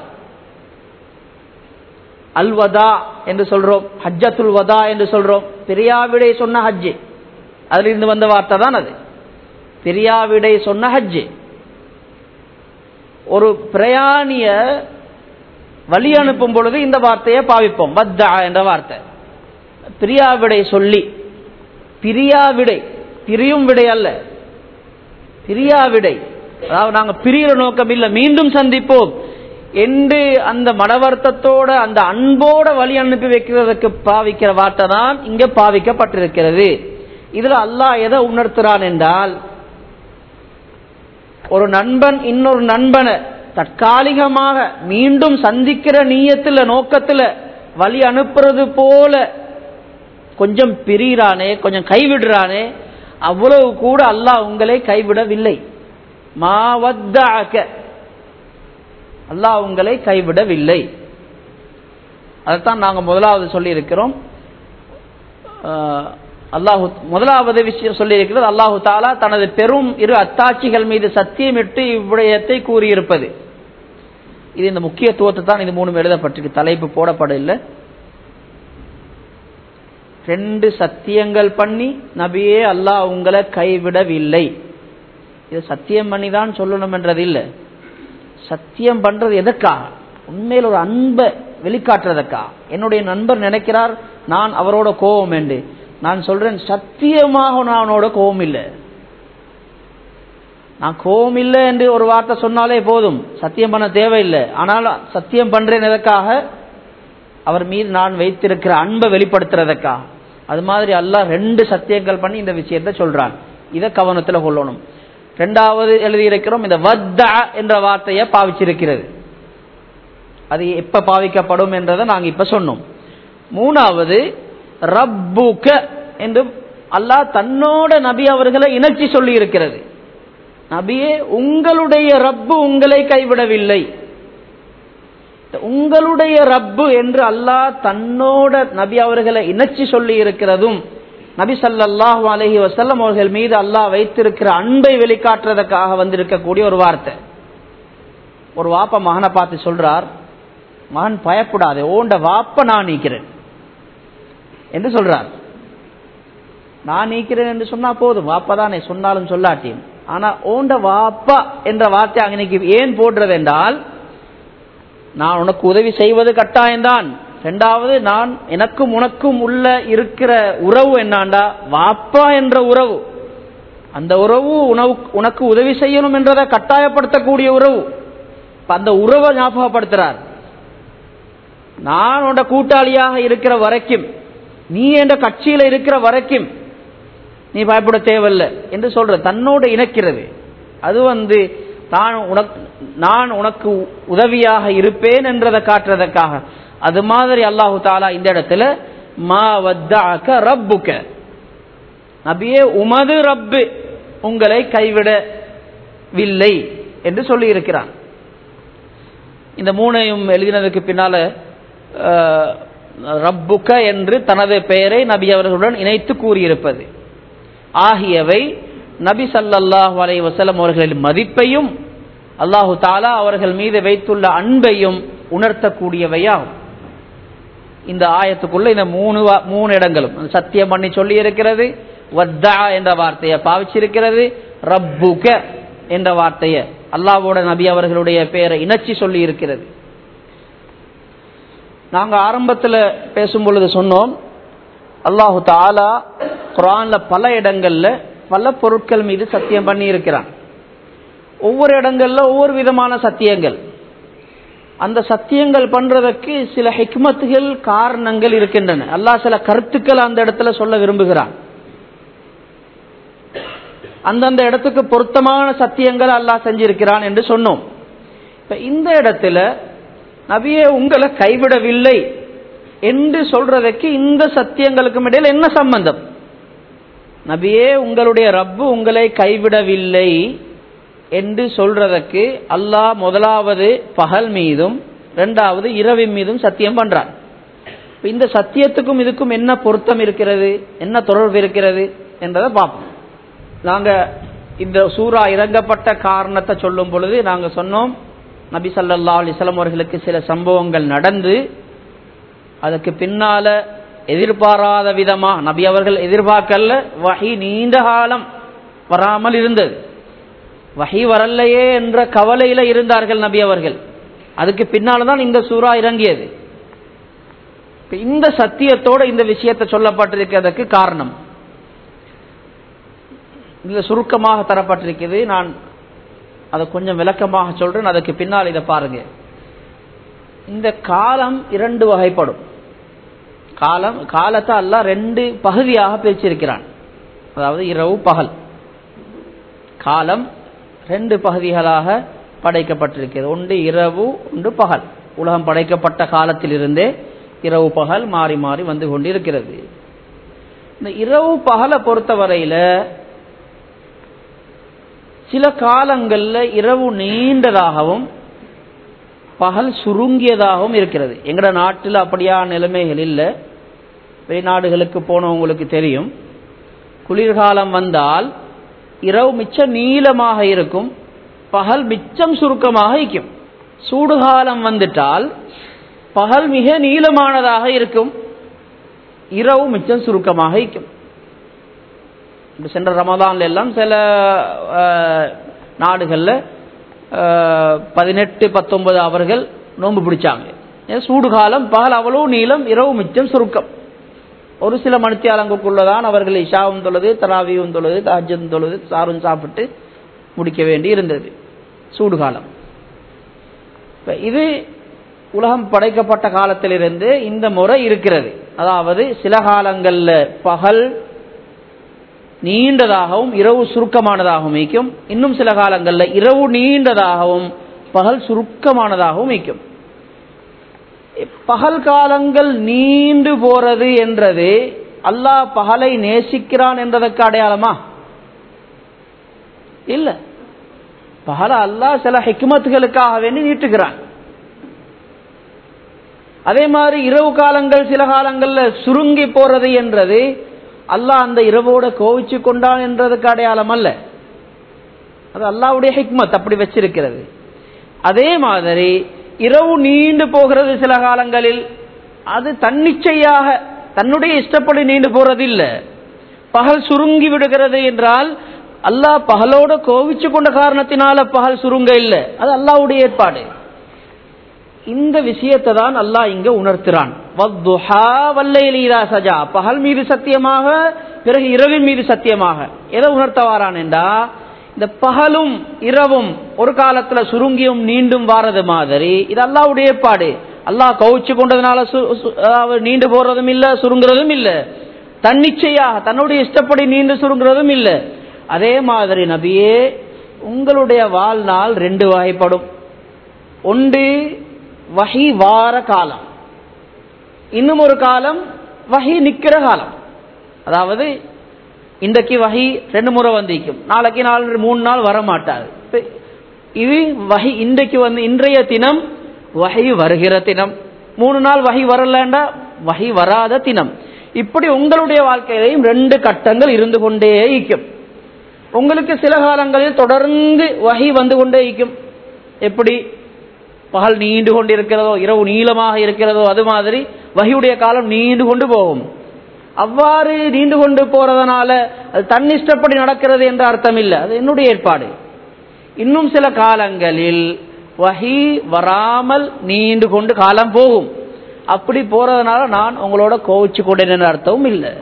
அல்வதா என்று சொல்றோம் ஹஜ்ஜத்துல் வதா என்று சொல்றோம் பெரியாவிடை சொன்ன ஹஜ்ஜு அதிலிருந்து வந்த வார்த்தை தான் அது பெரியாவிடை சொன்ன ஹஜ்ஜு ஒரு பிரயாணிய வழி அனுப்பும் பொழுது இந்த வார்த்தையை பாவிப்போம் வத்தா என்ற வார்த்தை பிரியாவிடை சொல்லி பிரியாவிடை பிரியும் விடை அல்ல பிரியாவிடை அதாவது நாங்க பிரிகிற நோக்கம் இல்லை மீண்டும் சந்திப்போம் என்று அந்த மனவர்த்தத்தோட அந்த அன்போட வழி அனுப்பி வைக்கிறதுக்கு பாவிக்கிற வார்த்தை தான் இங்க பாவிக்கப்பட்டிருக்கிறது இதுல அல்லாஹ் எதை உணர்த்துறான் என்றால் ஒரு நண்பன் இன்னொரு நண்பனை தற்காலிகமாக மீண்டும் சந்திக்கிற நீயத்துல நோக்கத்துல வழி அனுப்புறது போல கொஞ்சம் பிரிகிறானே கொஞ்சம் கைவிடுறானே அவ்வளவு கூட அல்லாஹ் உங்களை கைவிடவில்லை மாவத்தாக்க அல்லாஹ் உங்களை கைவிடவில்லை அதைத்தான் நாங்கள் முதலாவது சொல்லி இருக்கிறோம் அல்லாஹு முதலாவது விஷயம் சொல்லி இருக்கிறது அல்லாஹு தாலா தனது பெரும் இரு அத்தாட்சிகள் மீது சத்தியமிட்டு இவ்விடயத்தை கூறியிருப்பது இது இந்த முக்கியத்துவத்தை தான் இது மூணு எழுதப்பட்டிருக்கு தலைப்பு போடப்படவில்லை ரெண்டு சத்தியங்கள் பண்ணி நபியே அல்லாஹ் உங்களை கைவிடவில்லை இது சத்தியம் பண்ணி தான் சொல்லணும் என்றது இல்லை சத்தியம் பண்றது எதற்காக உண்மையில் ஒரு அன்பை வெளிக்காட்டுறதுக்கா என்னுடைய நண்பர் நினைக்கிறார் நான் அவரோட கோபம் என்று நான் சொல்றேன் சத்தியமாக நான் அவனோட கோபம் இல்லை நான் கோபம் இல்லை என்று ஒரு வார்த்தை சொன்னாலே போதும் சத்தியம் பண்ண தேவையில்லை ஆனால் சத்தியம் பண்றேன் எதற்காக அவர் மீது நான் வைத்திருக்கிற அன்பை வெளிப்படுத்துறதுக்காக அது மாதிரி அல்லாஹ் ரெண்டு சத்தியங்கள் பண்ணி இந்த விஷயத்தை சொல்றான் இதை கவனத்தில் கொள்ளணும் ரெண்டாவது எழுதியிருக்கிறோம் இந்த வத்த என்ற வார்த்தையை பாவிச்சிருக்கிறது அது எப்ப பாவிக்கப்படும் என்றதை நாங்க இப்ப சொன்னோம் மூணாவது ரப்புக என்று அல்லாஹ் தன்னோட நபி அவர்களை இணைச்சி சொல்லி இருக்கிறது நபியே உங்களுடைய ரப்பு உங்களை கைவிடவில்லை உங்களுடைய ரப்பு என்று அல்லாஹ் தன்னோட நபி அவர்களை இணைச்சி சொல்லி இருக்கிறதும் நபி சல்லாஹூ அலஹி வசல்லம் அவர்கள் மீது அல்லாஹ் வைத்திருக்கிற அன்பை வெளிக்காட்டுறதுக்காக வந்திருக்கக்கூடிய ஒரு வார்த்தை ஒரு வாப்ப மகனை பார்த்து சொல்றார் மகன் பயப்படாதே ஓண்ட வாப்ப நான் நீக்கிறேன் என்று சொல்றார் நான் நீக்கிறேன் என்று சொன்னா போதும் வாப்பா தானே சொன்னாலும் சொல்லாட்டியும் ஆனா ஓண்ட வாப்பா என்ற வார்த்தை அன்னைக்கு ஏன் போடுறது என்றால் நான் உனக்கு உதவி செய்வது கட்டாயம்தான் ரெண்டாவது நான் எனக்கும் உனக்கும் உள்ள இருக்கிற உறவு என்னாண்டா வாப்பா என்ற உறவு அந்த உறவு உணவு உனக்கு உதவி செய்யணும் என்றதை கட்டாயப்படுத்தக்கூடிய உறவு அந்த உறவை ஞாபகப்படுத்துறார் நான் உன்னோட கூட்டாளியாக இருக்கிற வரைக்கும் நீ என்ற கட்சியில இருக்கிற வரைக்கும் நீ பயப்பட தேவையில்லை என்று சொல்ற தன்னோடு இணைக்கிறது அது வந்து நான் உனக்கு நான் உனக்கு உதவியாக இருப்பேன் என்றதை காட்டுறதற்காக அது மாதிரி அல்லாஹு தாலா இந்த இடத்துல மா வத்தாக்க ரப்புக்க நபியே உமது ரப்பு உங்களை கைவிடவில்லை என்று சொல்லி இருக்கிறான் இந்த மூணையும் எழுதினதுக்கு பின்னால அஹ், ரப்புக என்று தனது பெயரை நபி அவர்களுடன் இணைத்து கூறியிருப்பது ஆகியவை நபி ஸல்லல்லாஹு அலைஹி வஸல்லம் அவர்களின் மதிப்பையும் அல்லாஹு தாலா அவர்கள் மீது வைத்துள்ள அன்பையும் உணர்த்தக்கூடியவையாகும் இந்த ஆயத்துக்குள்ள இந்த மூணு வா- மூணு இடங்களும் சத்தியம் பண்ணி சொல்லி இருக்கிறது வத்தா என்ற வார்த்தையை பாவிச்சிருக்கிறது ரப்புக என்ற வார்த்தையை அல்லாஹ்வோட நபி அவர்களுடைய பெயரை இணைச்சி சொல்லி இருக்கிறது நாங்க ஆரம்பத்தில் பேசும் பொழுது சொன்னோம் அல்லாஹு தாலா குரான்ல பல இடங்கள்ல பல பொருட்கள் மீது சத்தியம் பண்ணி இருக்கிறான் ஒவ்வொரு இடங்கள்ல ஒவ்வொரு விதமான சத்தியங்கள் அந்த சத்தியங்கள் பண்றதற்கு சில ஹிக்மத்துகள் காரணங்கள் இருக்கின்றன அல்லாஹ் சில கருத்துக்கள் அந்த இடத்துல சொல்ல விரும்புகிறான் அந்தந்த இடத்துக்கு பொருத்தமான சத்தியங்கள் அல்லாஹ் செஞ்சிருக்கிறான் என்று சொன்னோம் இப்ப இந்த இடத்துல நபியே உங்களை கைவிடவில்லை என்று சொல்றதுக்கு இந்த சத்தியங்களுக்கும் இடையில் என்ன சம்பந்தம் நபியே உங்களுடைய ரப்பு உங்களை கைவிடவில்லை என்று சொல்றதற்கு அல்லாஹ் முதலாவது பகல் மீதும் இரண்டாவது இரவின் மீதும் சத்தியம் பண்றான் இப்ப இந்த சத்தியத்துக்கும் இதுக்கும் என்ன பொருத்தம் இருக்கிறது என்ன தொடர்பு இருக்கிறது என்றதை பார்ப்போம் நாங்க இந்த சூரா இறங்கப்பட்ட காரணத்தை சொல்லும் பொழுது நாங்க சொன்னோம் நபி ஸல்லல்லாஹு அலைஹி வஸல்லம் அவர்களுக்கு சில சம்பவங்கள் நடந்து அதுக்கு பின்னால எதிர்பாராத விதமா நபி அவர்கள் எதிர்பார்க்கல வஹி நீண்ட காலம் வராமல் இருந்தது வஹி வரலையே என்ற கவலையில இருந்தார்கள் நபி அவர்கள் அதுக்கு பின்னால தான் இந்த சூறா இறங்கியது இப்ப இந்த சத்தியத்தோட இந்த விஷயத்தை சொல்லப்பட்டிருக்கிறதுக்கு காரணம் இதுல சுருக்கமாக தரப்பட்டிருக்கிறது நான் அதை கொஞ்சம் விளக்கமாக சொல்றேன் அதுக்கு பின்னால் இதை பாருங்க இந்த காலம் இரண்டு வகைப்படும் காலம் காலத்தை அல்லாஹ் ரெண்டு பகுதியாக பிரிச்சிருக்கிறான் அதாவது இரவு பகல் காலம் ரெண்டு பகுதிகளாக படைக்கப்பட்டிருக்கிறது ஒன்று இரவு ஒன்று பகல் உலகம் படைக்கப்பட்ட காலத்திலிருந்தே இரவு பகல் மாறி மாறி வந்து கொண்டிருக்கிறது இந்த இரவு பகலை பொறுத்தவரையில சில காலங்கள்ல இரவு நீண்டதாகவும் பகல் சுருங்கியதாகவும் இருக்கிறது எங்கட நாட்டில் அப்படியான நிலைமைகள் இல்லை வெளிநாடுகளுக்கு போனவங்களுக்கு தெரியும் குளிர்காலம் வந்தால் இரவு மிச்சம் நீளமாக இருக்கும் பகல் மிச்சம் சுருக்கமாக இருக்கும் சூடுகாலம் வந்துட்டால் பகல் மிக நீளமானதாக இருக்கும் இரவு மிச்சம் சுருக்கமாக இருக்கும் இப்ப சென்ற ரமதான்ல எல்லாம் சில அஹ், நாடுகள்ல அஹ், பதினெட்டு பத்தொன்பது அவர்கள் நோன்பு பிடிச்சாங்க ஏன் சூடு காலம் பகல் அவ்வளவு நீளம் இரவு மிச்சம் சுருக்கம் ஒரு சில மணித்தியாலங்களுக்குள்ளதான் அவர்கள் இஷாவும் தொழுது தராவியும் தொழுது தாஜும் தொழுது சாரும் சாப்பிட்டு முடிக்க வேண்டி இருந்தது சூடு காலம் இப்ப இது உலகம் படைக்கப்பட்ட காலத்திலிருந்து இந்த முறை இருக்கிறது அதாவது சில காலங்கள்ல பகல் நீண்டதாகவும் இரவு சுருக்கமானதாகவும் வைக்கும் இன்னும் சில காலங்களில் இரவு நீண்டதாகவும் பகல் சுருக்கமானதாகவும் வைக்கும் பகல் காலங்கள் நீண்டு போறது என்றது அல்லாஹ் பகலை நேசிக்கிறான் என்றதற்கு அடையாளமா இல்ல பகல அல்லாஹ் சில ஹிக்மத்துகளுக்காக வேண்டி நீட்டுகிறான் அதே மாதிரி இரவு காலங்கள் சில காலங்கள்ல சுருங்கி போறது என்றது அல்லாஹ் அந்த இரவோட கோவிச்சு கொண்டான் என்றதுக்கு அடையாளம் அல்ல அது அல்லாவுடைய ஹிக்மத் அப்படி வச்சிருக்கிறது அதே மாதிரி இரவு நீண்டு போகிறது சில காலங்களில் அது தன்னிச்சையாக தன்னுடைய இஷ்டப்படி நீண்டு போறது இல்ல பகல் சுருங்கி விடுகிறது என்றால் அல்லாஹ் பகலோட கோவிச்சு கொண்ட காரணத்தினால பகல் சுருங்க இல்ல அது அல்லாவுடைய ஏற்பாடு இந்த விஷயத்தை தான் அல்லாஹ் இங்க உணர்த்துறான் வத்துஹா வல்லைலி இதா சஜா பகல் மீது சத்தியமாக பிறகு இரவின் மீது சத்தியமாக எதை உணர்த்த வாரான் என்றா இந்த பகலும் இரவும் ஒரு காலத்துல சுருங்கியும் நீண்டும் வாரது மாதிரி இது அல்லாவுடைய ஏற்பாடு அல்லாஹ் கவுச்சு கொண்டதுனால சு- சு- அதாவது நீண்டு போறதும் இல்ல சுருங்குறதும் இல்ல தன்னிச்சையாக தன்னுடைய இஷ்டப்படி நீண்டு சுருங்குறதும் இல்ல அதே மாதிரி நபியே உங்களுடைய வாழ்நாள் ரெண்டு வகைப்படும் ஒன்று வஹி வார காலம் இன்னும் ஒரு காலம் வஹி நிக்கிற காலம் அதாவது இன்றைக்கு வகை ரெண்டு முறை வந்திருக்கும் நாளைக்கு நாலு மூணு நாள் வர மாட்டாது இது வகை இன்றைக்கு வந்து இன்றைய தினம் வகை வருகிற தினம் மூணு நாள் வகை வரலண்டா வகை வராத தினம் இப்படி உங்களுடைய வாழ்க்கையிலையும் ரெண்டு கட்டங்கள் இருந்து கொண்டே இருக்கும் உங்களுக்கு சில காலங்களில் தொடர்ந்து வகை வந்து கொண்டே இருக்கும் எப்படி பகல் நீண்டு கொண்டிருக்கிறதோ இரவு நீளமாக இருக்கிறதோ அது மாதிரி வகையுடைய காலம் நீண்டு கொண்டு போகும் அவ்வாறு நீண்டு கொண்டு போறதுனால அது தன்னிஷ்டப்படி நடக்கிறது என்ற அர்த்தம் இல்லை அது என்னுடைய ஏற்பாடு இன்னும் சில காலங்களில் வகி வராமல் நீண்டு கொண்டு காலம் போகும் அப்படி போறதுனால நான் உங்களோட கோவிச்சு கொண்டேன் அர்த்தமும் இல்லை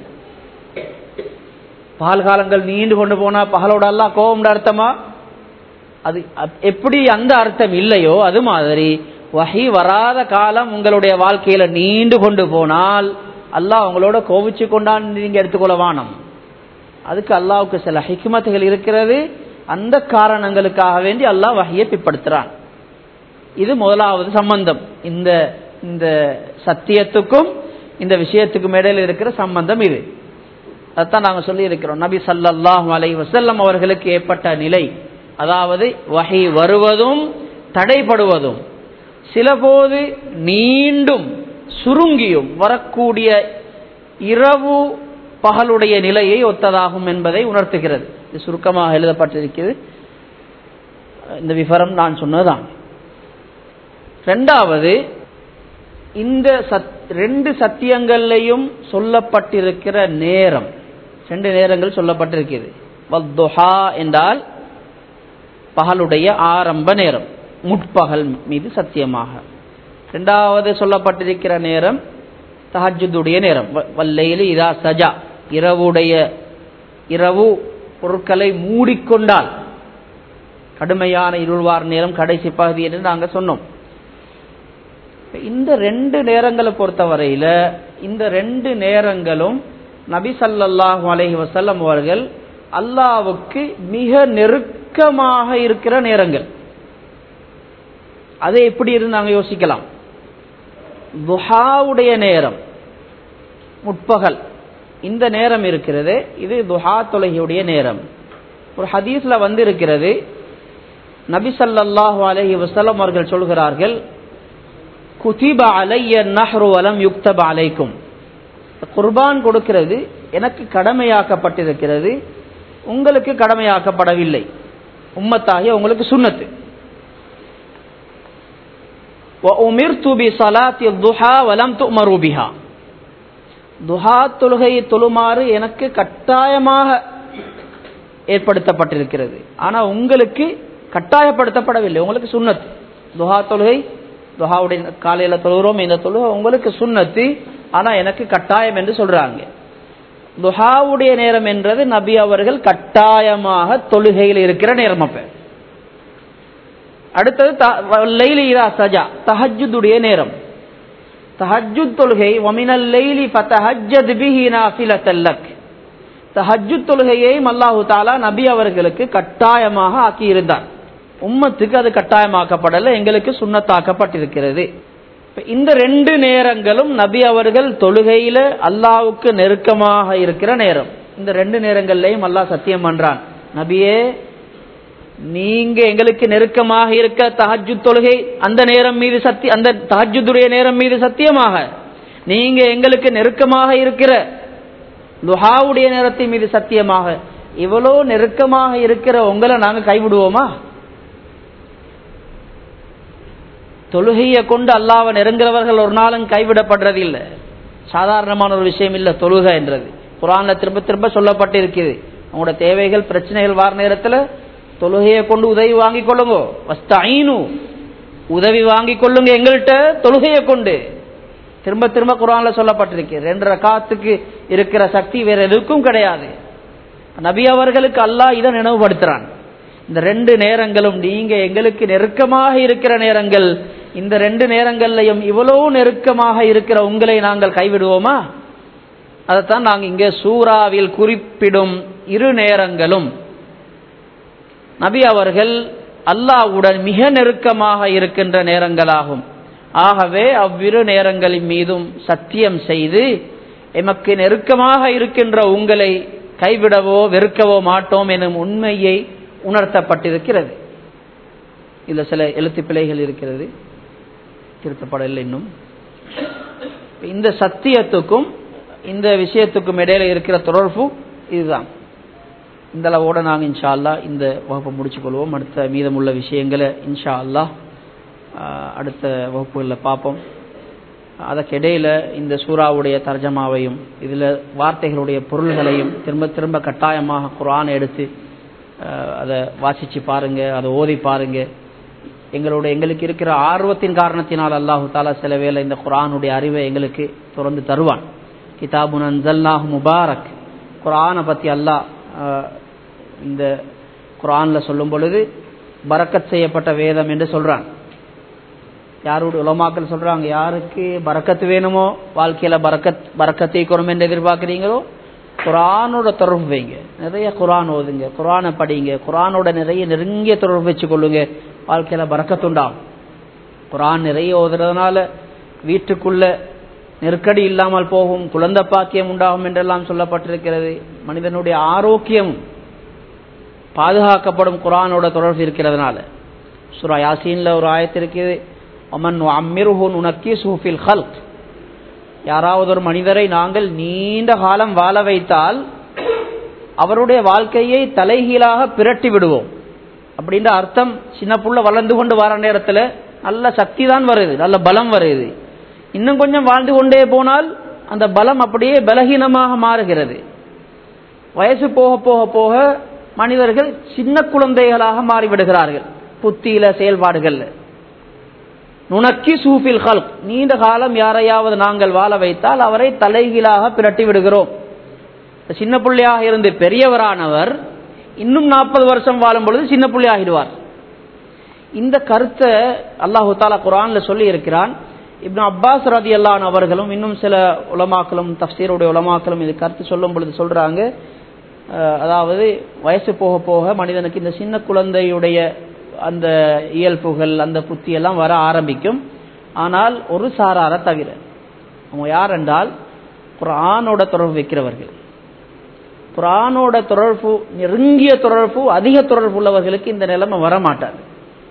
பகல் காலங்கள் நீண்டு கொண்டு போனா பகலோட எல்லாம் கோபம் அர்த்தமா அது எப்படி அந்த அர்த்தம் இல்லையோ அது மாதிரி வகை வராத காலம் உங்களுடைய வாழ்க்கையில நீண்டு கொண்டு போனால் அல்லாஹ் உங்களோட கோவிச்சு கொண்டான்னு நீங்க எடுத்துக்கொள்ள வானம் அதுக்கு அல்லாவுக்கு சில ஹிக்மத்துகள் இருக்கிறது அந்த காரணங்களுக்காக வேண்டி அல்லாஹ் வகையை பிற்படுத்துறான் இது முதலாவது சம்பந்தம் இந்த இந்த சத்தியத்துக்கும் இந்த விஷயத்துக்கும் இடையில இருக்கிற சம்பந்தம் இது அதான் நாங்க சொல்லி இருக்கிறோம் நபி சல்லாஹூ அலை வசல்லம் அவர்களுக்கு ஏற்பட்ட நிலை அதாவது வகை வருவதும் தடைப்படுவதும் சில போது நீண்டும் சுருங்கியும் வரக்கூடிய இரவு பகலுடைய நிலையை ஒத்ததாகும் என்பதை உணர்த்துகிறது இது சுருக்கமாக எழுதப்பட்டிருக்கிறது இந்த விவரம் நான் சொன்னதுதான் ரெண்டாவது இந்த சத் ரெண்டு சத்தியங்கள்லையும் சொல்லப்பட்டிருக்கிற நேரம் ரெண்டு நேரங்கள் சொல்லப்பட்டிருக்கிறது வத்துஹா என்றால் பகலுடைய ஆரம்ப நேரம் முற்பகல் மீது சத்தியமாக இரண்டாவது சொல்லப்பட்டிருக்கிற நேரம் தஹஜுடைய நேரம் வல்லையில் இதா சஜா இரவுடைய இரவு பொருட்களை மூடிக்கொண்டால் கடுமையான இருள்வார் நேரம் கடைசி பகுதி என்று நாங்கள் சொன்னோம் இந்த ரெண்டு நேரங்களை பொறுத்தவரையில இந்த ரெண்டு நேரங்களும் நபி சல்லாஹு அலஹி வசல்லம் அவர்கள் அல்லாவுக்கு மிக நெருக்கமாக இருக்கிற நேரங்கள் அதை எப்படி இருந்து நாங்கள் யோசிக்கலாம் துஹாவுடைய நேரம் முற்பகல் இந்த நேரம் இருக்கிறது இது துஹா தொலகியுடைய நேரம் ஒரு ஹதீஸ்ல வந்து இருக்கிறது நபி சல்லாஹூ அலஹி வசலம் அவர்கள் சொல்கிறார்கள் குதிப அலைய நஹ்ரு வலம் யுக்தப அலைக்கும் குர்பான் கொடுக்கிறது எனக்கு கடமையாக்கப்பட்டிருக்கிறது உங்களுக்கு கடமையாக்கப்படவில்லை உம்மத்தாகிய உங்களுக்கு சுண்ணத்து துஹா தொழுகையை தொழுமாறு எனக்கு கட்டாயமாக ஏற்படுத்தப்பட்டிருக்கிறது ஆனா உங்களுக்கு கட்டாயப்படுத்தப்படவில்லை உங்களுக்கு சுண்ணத்து துஹா தொழுகை துஹாவுடைய காலையில தொழுகிறோம் இந்த தொழுகை உங்களுக்கு சுண்ணத்து ஆனா எனக்கு கட்டாயம் என்று சொல்றாங்க துஹாவுடைய நேரம் என்றது நபி அவர்கள் கட்டாயமாக தொழுகையில் இருக்கிற நேரம் அப்ப அடுத்தது சஜா தஹஜுடைய நேரம் தஹஜுத் தொழுகை வமினல் லைலி ஃபதஹஜ்ஜத் பிஹி நாஃபிலத்தல் லக் தஹஜுத் தொழுகையை அல்லாஹு தாலா நபி அவர்களுக்கு கட்டாயமாக ஆக்கி இருந்தார் உம்மத்துக்கு அது கட்டாயமாக்கப்படல எங்களுக்கு சுண்ணத்தாக்கப்பட்டிருக்கிறது இந்த ரெண்டு நேரங்களும் நபி அவர்கள் தொழுகையில அல்லாவுக்கு நெருக்கமாக இருக்கிற நேரம் இந்த ரெண்டு நேரங்கள்லையும் அல்லாஹ் சத்தியம் பண்றான் நபியே நீங்க எங்களுக்கு நெருக்கமாக இருக்க தஹஜு தொழுகை அந்த நேரம் மீது சத்தி அந்த தஹஜுடைய நேரம் மீது சத்தியமாக நீங்க எங்களுக்கு நெருக்கமாக இருக்கிற லுஹாவுடைய நேரத்தின் மீது சத்தியமாக இவ்வளோ நெருக்கமாக இருக்கிற உங்களை நாங்க கைவிடுவோமா தொழுகையை கொண்டு அல்லாவை நெருங்குறவர்கள் ஒரு நாளும் கைவிடப்படுறது இல்லை சாதாரணமான ஒரு விஷயம் இல்லை தொழுகை என்றது குரான்ல திரும்ப திரும்ப சொல்லப்பட்டிருக்குது உங்களோட தேவைகள் பிரச்சனைகள் வார நேரத்தில் தொழுகையை கொண்டு உதவி வாங்கி கொள்ளுங்க வஸ்தாயினு உதவி வாங்கி கொள்ளுங்க எங்கள்கிட்ட தொழுகையை கொண்டு திரும்ப திரும்ப குரான்ல சொல்லப்பட்டிருக்கு ரெண்டு ரகாத்துக்கு இருக்கிற சக்தி வேற எதுக்கும் கிடையாது நபி அவர்களுக்கு அல்லாஹ் இதை நினைவுபடுத்துறான் இந்த ரெண்டு நேரங்களும் நீங்க எங்களுக்கு நெருக்கமாக இருக்கிற நேரங்கள் இந்த ரெண்டு நேரங்கள்லையும் இவ்வளவு நெருக்கமாக இருக்கிற உங்களை நாங்கள் கைவிடுவோமா அதைத்தான் நாங்கள் இங்கே சூறாவில் குறிப்பிடும் இரு நேரங்களும் நபி அவர்கள் அல்லாவுடன் மிக நெருக்கமாக இருக்கின்ற நேரங்களாகும் ஆகவே அவ்விரு நேரங்களின் மீதும் சத்தியம் செய்து எமக்கு நெருக்கமாக இருக்கின்ற உங்களை கைவிடவோ வெறுக்கவோ மாட்டோம் எனும் உண்மையை உணர்த்தப்பட்டிருக்கிறது இதுல சில எழுத்து பிழைகள் இருக்கிறது திருத்தப்படவில்லை இன்னும் இந்த சத்தியத்துக்கும் இந்த விஷயத்துக்கும் இடையில இருக்கிற தொடர்பு இதுதான் இந்த அளவோட நாங்கள் இன்ஷா அல்லா இந்த வகுப்பை முடிச்சுக்கொள்வோம் அடுத்த மீதமுள்ள விஷயங்களை இன்ஷா அல்லா அடுத்த வகுப்புகளில் பார்ப்போம் அதற்கிடையில இந்த சூறாவுடைய தர்ஜமாவையும் இதில் வார்த்தைகளுடைய பொருள்களையும் திரும்ப திரும்ப கட்டாயமாக குரானை எடுத்து அதை வாசித்து பாருங்க அதை ஓதி பாருங்க எங்களோட எங்களுக்கு இருக்கிற ஆர்வத்தின் காரணத்தினால் அல்லாஹு தாலா சில வேளை இந்த குரானுடைய அறிவை எங்களுக்கு தொடர்ந்து தருவான் கிதாபுன் அன்சல்லாஹ் முபாரக் குரானை பற்றி அல்லாஹ் இந்த குரானில் சொல்லும் பொழுது பரக்கத் செய்யப்பட்ட வேதம் என்று சொல்றான் யாருடைய உலமாக்கள் சொல்றாங்க யாருக்கு பறக்கத்து வேணுமோ வாழ்க்கையில பறக்கத் பறக்கத்தை குறம் என்று எதிர்பார்க்குறீங்களோ குரானோட தொடர்பு வைங்க நிறைய குரான் ஓதுங்க குரானை படிங்க குரானோட நிறைய நெருங்கிய தொடர்பு வச்சு கொள்ளுங்க வாழ்க்கையில பறக்கத்துண்டாகும் குரான் நிறைய ஓதுறதுனால வீட்டுக்குள்ள நெருக்கடி இல்லாமல் போகும் குழந்தை பாக்கியம் உண்டாகும் என்றெல்லாம் சொல்லப்பட்டிருக்கிறது மனிதனுடைய ஆரோக்கியம் பாதுகாக்கப்படும் குரானோட தொடர்பு இருக்கிறதுனால சுரா யாசீன்ல ஒரு ஆயத்து இருக்குது ஒமன் அம்மிருஹூன் உனக்கி சூஃபில் ஹல்க் யாராவது ஒரு மனிதரை நாங்கள் நீண்ட காலம் வாழ வைத்தால் அவருடைய வாழ்க்கையை தலைகீழாக பிரட்டி விடுவோம் அப்படின்ற அர்த்தம் சின்ன புள்ள வளர்ந்து கொண்டு வர நேரத்தில் நல்ல சக்தி தான் வருது நல்ல பலம் வருது இன்னும் கொஞ்சம் வாழ்ந்து கொண்டே போனால் அந்த பலம் அப்படியே பலகீனமாக மாறுகிறது வயசு போக போக போக மனிதர்கள் சின்ன குழந்தைகளாக மாறிவிடுகிறார்கள் புத்தியில செயல்பாடுகள்ல நுணக்கி சூஃபில் ஹல்க் நீண்ட காலம் யாரையாவது நாங்கள் வாழ வைத்தால் அவரை தலைகீழாக பிரட்டி விடுகிறோம் சின்ன பிள்ளையாக இருந்து பெரியவரானவர் இன்னும் நாற்பது வருஷம் வாழும் பொழுது சின்ன பிள்ளை ஆகிடுவார் இந்த கருத்தை அல்லாஹு தாலா குரான்ல சொல்லி இருக்கிறான் இப்னு அப்பாஸ் ரதி அல்லான் அவர்களும் இன்னும் சில உலமாக்களும் தப்சீருடைய உலமாக்களும் இது கருத்து சொல்லும் பொழுது சொல்றாங்க அதாவது வயசு போக போக மனிதனுக்கு இந்த சின்ன குழந்தையுடைய அந்த இயல்புகள் அந்த புத்தி எல்லாம் வர ஆரம்பிக்கும் ஆனால் ஒரு சாரார தவிர அவங்க யார் என்றால் குரானோட தொடர்பு வைக்கிறவர்கள் குரானோட தொடர்பு நெருங்கிய தொடர்பு அதிக தொடர்பு உள்ளவர்களுக்கு இந்த நிலைமை வரமாட்டாது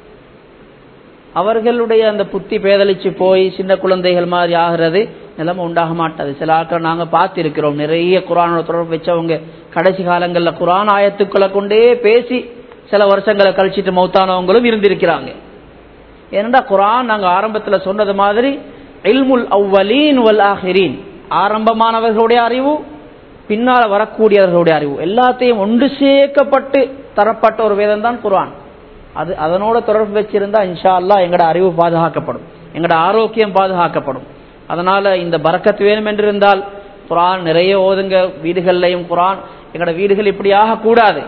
அவர்களுடைய அந்த புத்தி பேதலிச்சு போய் சின்ன குழந்தைகள் மாதிரி ஆகிறது நிலைமை உண்டாக மாட்டாது சில ஆட்கள் நாங்க பார்த்திருக்கிறோம் நிறைய குரானோட தொடர்பு வச்சவங்க கடைசி காலங்களில் குரான் ஆயத்துக்களை கொண்டே பேசி சில வருஷங்களை கழிச்சிட்டு மௌத்தானவங்களும் இருந்திருக்கிறாங்க ஏனென்றா குரான் நாங்க ஆரம்பத்தில் சொன்னது மாதிரி இல்முல் அவ்வலீன் வல் ஆஹிரீன் ஆரம்பமானவர்களுடைய அறிவு பின்னால் வரக்கூடியவர்களுடைய அறிவு எல்லாத்தையும் ஒன்று சேர்க்கப்பட்டு தரப்பட்ட ஒரு வேதம் தான் குரான் அது அதனோட தொடர்பு வச்சிருந்தா இன்ஷா அல்லா எங்கட அறிவு பாதுகாக்கப்படும் எங்கட ஆரோக்கியம் பாதுகாக்கப்படும் அதனால இந்த பறக்கத்து வேணும் என்று இருந்தால் குரான் நிறைய ஓதுங்க வீடுகள்லையும் குரான் எங்கட வீடுகள் இப்படி ஆகக்கூடாது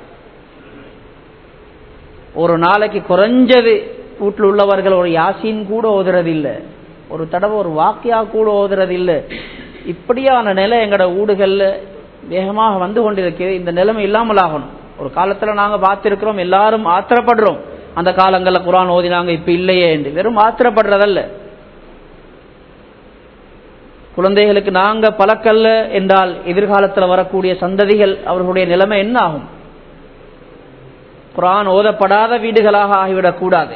ஒரு நாளைக்கு குறைஞ்சது வீட்டில் உள்ளவர்கள் ஒரு யாசின் கூட ஓதுறது இல்லை ஒரு தடவை ஒரு வாக்கியா கூட ஓதுறது இல்லை இப்படியான நிலை எங்கட ஊடுகள்ல வேகமாக வந்து கொண்டிருக்கிறது இந்த நிலைமை இல்லாமல் ஆகணும் ஒரு காலத்துல நாங்க பார்த்திருக்கிறோம் எல்லாரும் ஆத்திரப்படுறோம் அந்த காலங்களில் குரான் ஓதினாங்க இப்ப இல்லையே என்று வெறும் ஆத்திரப்படுறதல்ல குழந்தைகளுக்கு நாங்க பழக்கல்ல என்றால் எதிர்காலத்தில் வரக்கூடிய சந்ததிகள் அவர்களுடைய நிலைமை என்ன ஆகும் குரான் ஓதப்படாத வீடுகளாக ஆகிவிடக் கூடாது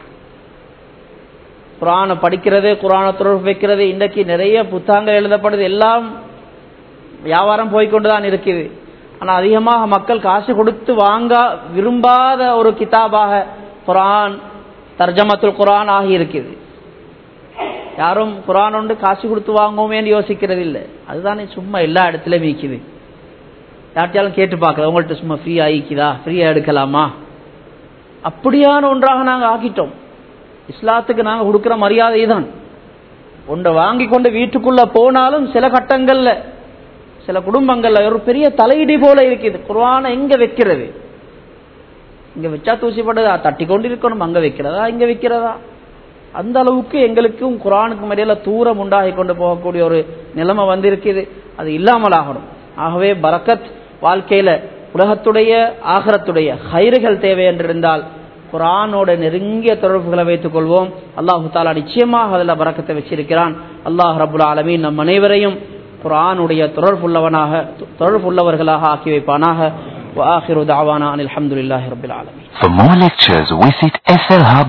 குரானை படிக்கிறது குரானை தொடர்பு வைக்கிறது இன்றைக்கு நிறைய புத்தகங்கள் எழுதப்படுது எல்லாம் வியாபாரம் போய்கொண்டுதான் இருக்குது ஆனால் அதிகமாக மக்கள் காசு கொடுத்து வாங்க விரும்பாத ஒரு கிதாபாக குரான் தர்ஜமத்துல் குரான் ஆகி இருக்குது யாரும் குரான் ஒன்று காசு கொடுத்து வாங்குவோமேன்னு யோசிக்கிறது இல்லை அதுதானே சும்மா எல்லா இடத்துலையும் விற்குது யார்ட்டையாலும் கேட்டு பார்க்கல உங்கள்கிட்ட சும்மா ஃப்ரீயா ஆகிக்குதா ஃப்ரீயா எடுக்கலாமா அப்படியான ஒன்றாக நாங்கள் ஆக்கிட்டோம் இஸ்லாத்துக்கு நாங்கள் கொடுக்குற மரியாதை தான் ஒன்றை வாங்கி கொண்டு வீட்டுக்குள்ள போனாலும் சில கட்டங்கள்ல சில குடும்பங்கள்ல ஒரு பெரிய தலையிடி போல இருக்குது குர்ஆனை எங்க வைக்கிறது இங்க வச்சா தூசிப்படுதா தட்டி கொண்டு இருக்கணும் அங்க வைக்கிறதா இங்க வைக்கிறதா அந்த அளவுக்கு எங்களுக்கும் குரானுக்கும் இடையில தூரம் உண்டாகி கொண்டு போகக்கூடிய ஒரு நிலைமை வந்திருக்குது அது இல்லாமல் ஆகணும் ஆகவே பரக்கத் வாழ்க்கையில உலகத்துடைய ஆகரத்துடைய ஹைறுகள் தேவை என்றிருந்தால் குரானோட நெருங்கிய தொடர்புகளை வைத்துக் கொள்வோம் அல்லாஹு தாலா நிச்சயமாக அதில் பறக்கத்தை வச்சிருக்கிறான் அல்லாஹ் ரபுல் ஆலமீன் நம் அனைவரையும் குர்ஆனுடைய தொடர்புள்ளவனாக தொடர்புள்ளவர்களாக ஆக்கி வைப்பானாக وآخر دعوانا أن الحمد لله رب العالمين For more lectures, visit slhub